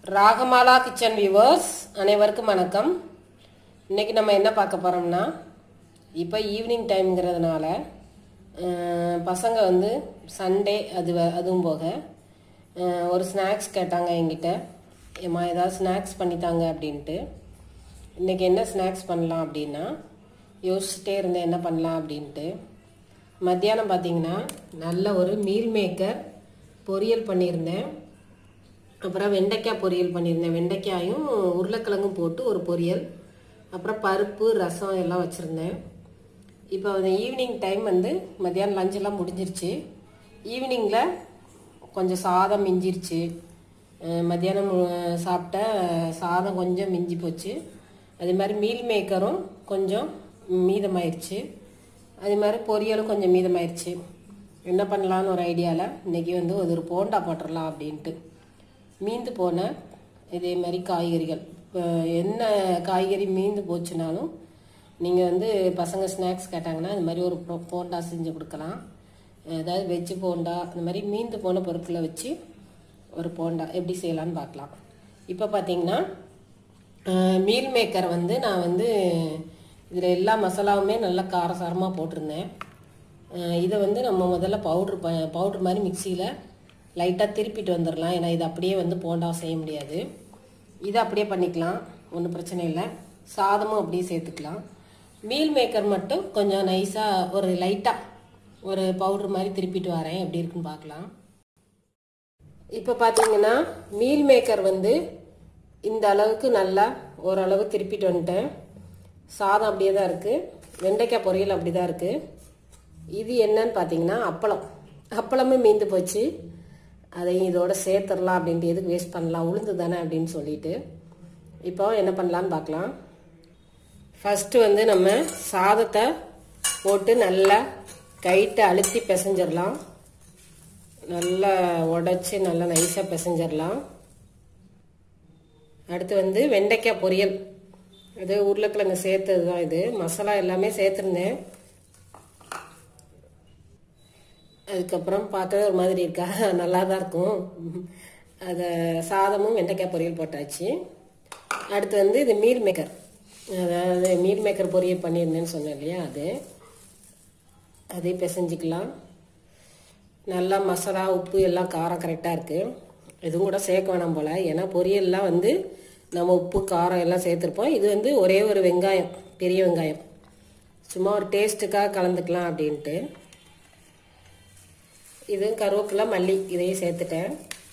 Ragamala kitchen viewers அனைவருக்கும் வணக்கம் இன்னைக்கு நம்ம என்ன பார்க்க போகிறோம்னா இப்போ ஈவினிங் டைம்ங்கிறதுனால அஹ், பசங்க வந்து சண்டே அது வ- அதுவும் போக அஹ், ஒரு ஸ்நாக்ஸ் கேட்டாங்க என்கிட்ட ஏம்மா ஏதாவது ஸ்நாக்ஸ் பண்ணித்தாங்க அப்படின்ட்டு இன்னைக்கு என்ன ஸ்நாக்ஸ் பண்ணலாம் அப்படின்னா யோசிச்சுட்டே இருந்தேன் என்ன பண்ணலாம் அப்படின்ட்டு மத்தியானம் பார்த்தீங்கன்னா நல்ல ஒரு மீல் மேக்கர் பொரியல் பண்ணியிருந்தேன் அப்புறம் வெண்டைக்காய் பொரியல் பண்ணியிருந்தேன் வெண்டைக்காயும் உருளைக்கிழங்கும் போட்டு ஒரு பொரியல் அப்புறம் பருப்பு ரசம் எல்லாம் வச்சுருந்தேன் இப்போ அந்த ஈவினிங் டைம் வந்து மத்தியானம் லஞ்ச் எல்லாம் முடிஞ்சிருச்சு ஈவினிங்கில் கொஞ்சம் சாதம் மிஞ்சிருச்சு அஹ் மத்தியானம் மு- சாப்பிட்ட சாதம் கொஞ்சம் மிஞ்சி போச்சு அதே மாதிரி மீல் மேக்கரும் கொஞ்சம் மீதமாயிருச்சு அதே மாதிரி பொரியலும் கொஞ்சம் மீதமாயிருச்சு என்ன பண்ணலான்னு ஒரு ஐடியாவில் இன்னைக்கு வந்து ஒரு போண்டா போட்டுடலாம் அப்படின்ட்டு மீந்து போன இதே மாதிரி காய்கறிகள் இப்போ என்ன காய்கறி மீந்து போச்சுனாலும் நீங்கள் வந்து பசங்க ஸ்நாக்ஸ் கேட்டாங்கன்னா அது மாதிரி ஒரு போ- போண்டா செஞ்சு கொடுக்கலாம் அதாவது வெஜ்ஜு போண்டா அந்த மாதிரி மீந்து போன பொருட்களை வச்சு ஒரு போண்டா எப்படி செய்யலாம்னு பார்க்கலாம் இப்போ பார்த்தீங்கன்னா மீல் மேக்கர் வந்து நான் வந்து இதில் எல்லா மசாலாவுமே நல்லா காரசாரமாக போட்டிருந்தேன் அஹ் இதை வந்து நம்ம முதல்ல பவுட்ரு ப பவுட்ரு மாதிரி மிக்சியில் லைட்டாக திருப்பிட்டு வந்துடலாம் ஏன்னா இது அப்படியே வந்து போண்டா செய்ய முடியாது இதை அப்படியே பண்ணிக்கலாம் ஒன்றும் பிரச்சனை இல்லை சாதமும் அப்படியே சேர்த்துக்கலாம் மீல் மேக்கர் மட்டும் கொஞ்சம் நைஸாக ஒரு லைட்டாக ஒரு பவுட்ரு மாதிரி திருப்பிட்டு வரேன் எப்படி இருக்குன்னு பார்க்கலாம் இப்போ பார்த்தீங்கன்னா மீல் மேக்கர் வந்து இந்த அளவுக்கு நல்லா ஓரளவு திருப்பிட்டு வந்துட்டேன் சாதம் அப்படியே தான் இருக்குது வெண்டைக்காய் பொரியல் அப்படி தான் இருக்குது இது என்னன்னு பார்த்தீங்கன்னா அப்பளம் அப்பளமும் மீந்து போச்சு அதையும் இதோட சேர்த்துடலாம் அப்படின்ட்டு எதுக்கு வேஸ்ட் பண்ணலாம் உளுந்து தானே அப்படின்னு சொல்லிட்டு இப்போ என்ன பண்ணலான்னு பார்க்கலாம் ஃபஸ்ட்டு வந்து நம்ம சாதத்தை போட்டு நல்லா கைட்டு அழுத்தி பிசைஞ்சிடலாம் நல்லா உடச்சி நல்லா நைஸாக பிசைஞ்சிடலாம் அடுத்து வந்து வெண்டைக்காய் பொரியல் இது உருளைக்கிழங்கு சேர்த்தது தான் இது மசாலா எல்லாமே சேர்த்துருந்தேன் அதுக்கப்புறம் பார்க்கவே ஒரு மாதிரி இருக்கா நல்லா தான் இருக்கும் அதை சாதமும் வெண்டைக்காய் பொரியல் போட்டாச்சு அடுத்து வந்து இது மீல் மேக்கர் அதாவது மீல் மேக்கர் பொரியல் பண்ணியிருந்தேன்னு சொன்னேன் இல்லையா அது அதே பிசைஞ்சிக்கலாம் நல்லா மசாலா உப்பு எல்லாம் காரம் கரெக்டாக இருக்குது எதுவும் கூட சேர்க்க வேணாம் போல் ஏன்னா பொரியல்லாம் வந்து நம்ம உப்பு காரம் எல்லாம் சேர்த்துருப்போம் இது வந்து ஒரே ஒரு வெங்காயம் பெரிய வெங்காயம் சும்மா ஒரு டேஸ்ட்டுக்காக கலந்துக்கலாம் அப்படின்ட்டு இது கருவேப்பிலை மல்லி இதையும் சேர்த்துட்டேன்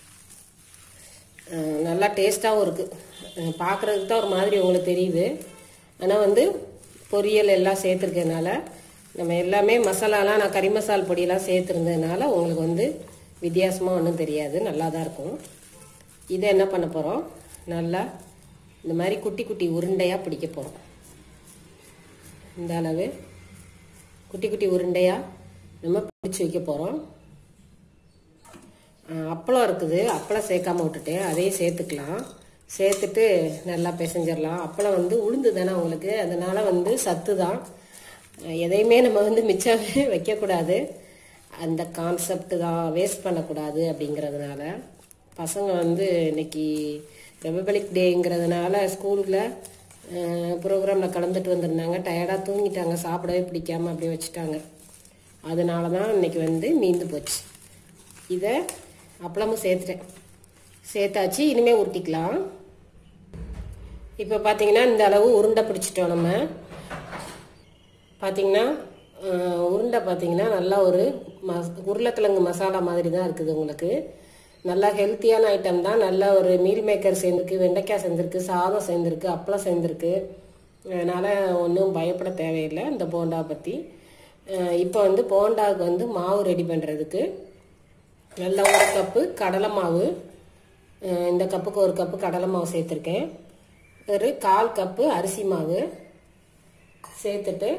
அஹ் நல்லா டேஸ்ட்டாகவும் இருக்குது பார்க்குறதுக்கு தான் ஒரு மாதிரி உங்களுக்கு தெரியுது ஆனால் வந்து பொரியல் எல்லாம் சேர்த்துருக்கனால நம்ம எல்லாமே மசாலாலாம் நான் கறி மசால் பொடியெல்லாம் சேர்த்துருந்ததுனால உங்களுக்கு வந்து வித்தியாசமாக ஒன்றும் தெரியாது நல்லா தான் இருக்கும் இதை என்ன பண்ண போகிறோம் நல்லா இந்த மாதிரி குட்டி குட்டி உருண்டையாக பிடிக்க போகிறோம் இந்த அளவு குட்டி குட்டி உருண்டையாக நம்ம பிடிச்சி வைக்க போகிறோம் அப்பளம் இருக்குது அப்பளம் சேர்க்காம விட்டுட்டேன் அதையும் சேர்த்துக்கலாம் சேர்த்துட்டு நல்லா பிசைஞ்சிடலாம் அப்பளம் வந்து உளுந்து தானே உங்களுக்கு அதனால வந்து சத்து தான் எதையுமே நம்ம வந்து மிச்சம் வைக்கக்கூடாது அந்த கான்செப்ட் தான் வேஸ்ட் பண்ணக்கூடாது அப்படிங்கிறதுனால பசங்க வந்து இன்னைக்கு ரிபப்ளிக் டேங்கிறதுனால ஸ்கூலில் ப்ரோக்ராமில் கலந்துட்டு வந்திருந்தாங்க டயர்டாக தூங்கிட்டாங்க சாப்பிடவே பிடிக்காம அப்படியே வச்சுட்டாங்க அதனால தான் இன்னைக்கு வந்து மீந்து போச்சு இதை அப்பளமும் சேர்த்துட்டேன் சேர்த்தாச்சு இனிமேல் உருட்டிக்கலாம் இப்போ பார்த்தீங்கன்னா இந்த அளவு உருண்டை பிடிச்சிட்டோம் நம்ம பார்த்தீங்கன்னா அஹ், உருண்டை பார்த்தீங்கன்னா நல்லா ஒரு மஸ் உருளைக்கிழங்கு மசாலா மாதிரி தான் இருக்குது உங்களுக்கு நல்லா ஹெல்த்தியான ஐட்டம் தான் நல்ல ஒரு மீல் மேக்கர் சேர்ந்துருக்கு வெண்டைக்காய் சேர்ந்துருக்கு சாதம் சேர்ந்துருக்கு அப்பளம் சேர்ந்துருக்கு அதனால் ஒன்றும் பயப்பட தேவையில்லை இந்த போண்டா பற்றி இப்போ வந்து போண்டாவுக்கு வந்து மாவு ரெடி பண்ணுறதுக்கு நல்ல ஒரு கப்பு கடலை மாவு அஹ் இந்த கப்புக்கு ஒரு கப்பு கடலை மாவு சேர்த்துருக்கேன் ஒரு கால் கப்பு அரிசி மாவு சேர்த்துட்டு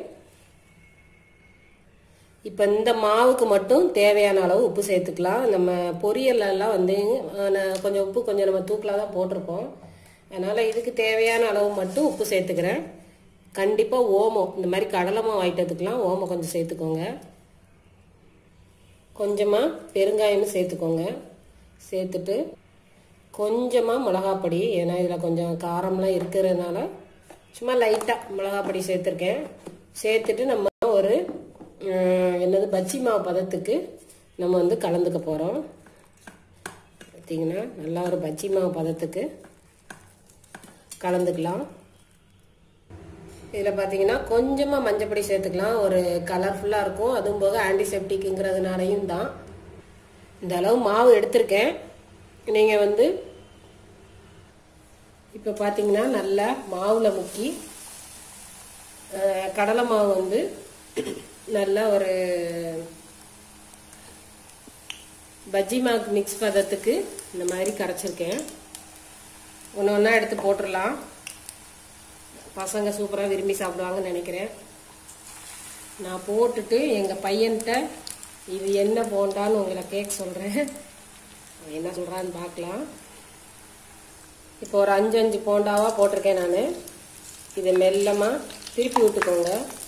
இப்போ இந்த மாவுக்கு மட்டும் தேவையான அளவு உப்பு சேர்த்துக்கலாம் நம்ம பொரியல்லாம் வந்து அஹ், நான் கொஞ்சம் உப்பு கொஞ்சம் நம்ம தூக்கலாக தான் போட்டிருப்போம் அதனால் இதுக்கு தேவையான அளவு மட்டும் உப்பு சேர்த்துக்கிறேன் கண்டிப்பாக ஓமம் இந்த மாதிரி கடலை மாவு ஐட்டத்துக்கெலாம் ஓமம் கொஞ்சம் சேர்த்துக்கோங்க கொஞ்சமாக பெருங்காயமும் சேர்த்துக்கோங்க சேர்த்துட்டு கொஞ்சமாக மிளகாப்பொடி ஏன்னா இதில் கொஞ்சம் காரம்லாம் இருக்கிறதுனால சும்மா லைட்டாக மிளகாப்பொடி சேர்த்துருக்கேன் சேர்த்துட்டு நம்ம ஒரு அஹ், என்னது பஜ்ஜி மாவு பதத்துக்கு நம்ம வந்து கலந்துக்க போகிறோம் பார்த்தீங்கன்னா நல்லா ஒரு பஜ்ஜி மாவு பதத்துக்கு கலந்துக்கலாம் இதில் பார்த்தீங்கன்னா கொஞ்சமாக மஞ்சப்பொடி சேர்த்துக்கலாம் ஒரு கலர்ஃபுல்லாக இருக்கும் அதுவும் போக ஆன்டிசெப்டிக்குங்கிறதுனாலையும் தான் இந்த அளவு மாவு எடுத்திருக்கேன் நீங்கள் வந்து இப்போ பார்த்தீங்கன்னா நல்லா மாவில் முக்கி அஹ், கடலை மாவு வந்து நல்லா ஒரு பஜ்ஜி மாவுக்கு மிக்ஸ் பதத்துக்கு இந்த மாதிரி கரைச்சிருக்கேன் ஒன்று ஒன்றா எடுத்து போட்டுடலாம் பசங்க சூப்பராக விரும்பி சாப்பிடுவாங்கன்னு நினைக்கிறேன் நான் போட்டுட்டு எங்கள் பையன்கிட்ட இது என்ன போண்டான்னு உங்களை கேட்க சொல்கிறேன் அவன் என்ன சொல்கிறான்னு பார்க்கலாம் இப்போ ஒரு அஞ்சு அஞ்சு போண்டாவாக போட்டிருக்கேன் நான் இதை மெல்லமாக திருப்பி விட்டுக்கோங்க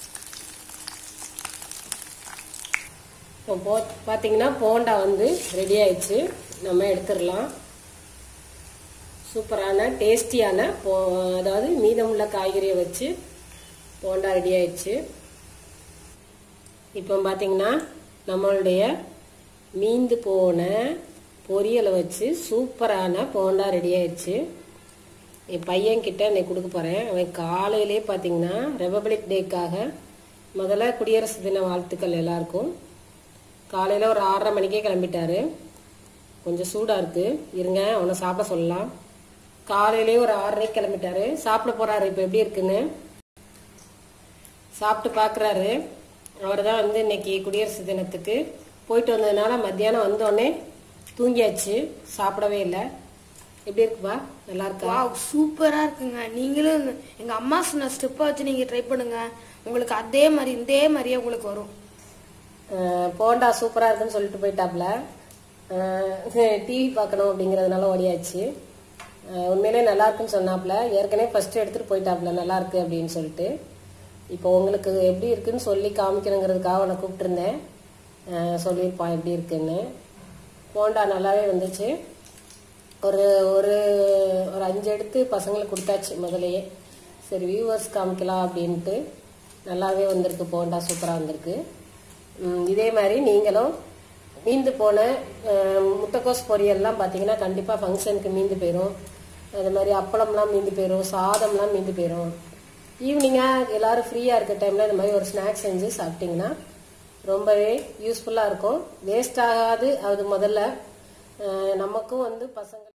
இப்போ போ பார்த்தீங்கன்னா போண்டா வந்து ரெடி ஆயிடுச்சு நம்ம எடுத்துடலாம் சூப்பரான டேஸ்டியான போ அதாவது மீதமுள்ள காய்கறியை வச்சு போண்டா ரெடி ஆயிடுச்சு இப்போ பார்த்தீங்கன்னா நம்மளுடைய மீந்து போன பொரியலை வச்சு சூப்பரான போண்டா ரெடி ஆயிடுச்சு என் பையன்கிட்ட இன்னைக்கு கொடுக்க போகிறேன் அவன் காலையிலே பார்த்தீங்கன்னா ரிபப்ளிக் டேக்காக முதல்ல குடியரசு தின வாழ்த்துக்கள் எல்லாருக்கும் காலையில் ஒரு ஆறரை மணிக்கே கிளம்பிட்டாரு கொஞ்சம் சூடாக இருக்குது இருங்க அவனை சாப்பிட சொல்லலாம் காலையிலே ஒரு ஆறரைக்கு கிளம்பிட்டாரு சாப்பிட போகிறாரு இப்போ எப்படி இருக்குன்னு சாப்பிட்டு பார்க்குறாரு அவர் தான் வந்து இன்னைக்கு குடியரசு தினத்துக்கு போயிட்டு வந்ததுனால மத்தியானம் வந்தோடனே தூங்கியாச்சு சாப்பிடவே இல்லை எப்படி இருக்குப்பா நல்லா இருக்கா வாவ் சூப்பரா இருக்குங்க நீங்களும் இந்த- எங்க அம்மா சொன்ன ஸ்டெப்பை வச்சு நீங்க ட்ரை பண்ணுங்க உங்களுக்கு அதே மாதிரி இதே மாதிரியே உங்களுக்கு வரும் அஹ் போண்டா சூப்பராக இருக்குன்னு சொல்லிட்டு போயிட்டாப்ல டிவி பார்க்கணும் அப்படிங்கிறதுனால ஓடியாச்சு அஹ் உண்மையிலே நல்லா இருக்குன்னு சொன்னாப்ல ஏற்கனவே ஃபர்ஸ்ட் எடுத்துட்டு போயிட்டாப்ல நல்லா இருக்கு அப்படின்னு சொல்லிட்டு இப்போ உங்களுக்கு எப்படி இருக்குன்னு சொல்லி காமிக்கணுங்கிறதுக்காக அவனை கூப்பிட்டுருந்தேன் அஹ் சொல்லியிருப்பான் எப்படி இருக்குன்னு போண்டா நல்லாவே வந்துச்சு ஒரு ஒரு ஒரு அஞ்சு எடுத்து பசங்களுக்கு கொடுத்தாச்சு முதலையே சரி வியூவர்ஸ் காமிக்கலாம் அப்படின்ட்டு நல்லாவே வந்திருக்கு போண்டா சூப்பராக வந்திருக்கு ம், இதே மாதிரி நீங்களும் மீந்து போன அஹ், முட்டைக்கோஸ் பொரியல்லாம் பார்த்தீங்கன்னா கண்டிப்பாக ஃபங்க்ஷனுக்கு மீந்து போயிடும் அது மாதிரி அப்பளம்லாம் மீந்து போயிடும் சாதம்லாம் மீந்து போயிடும் ஈவினிங்காக எல்லாரும் ஃப்ரீயாக இருக்க டைமில் இந்த மாதிரி ஒரு ஸ்நாக்ஸ் செஞ்சு சாப்பிட்டிங்கன்னா ரொம்பவே யூஸ்ஃபுல்லாக இருக்கும் வேஸ்ட் ஆகாது அது முதல்ல அஹ், நமக்கும் வந்து பசங்க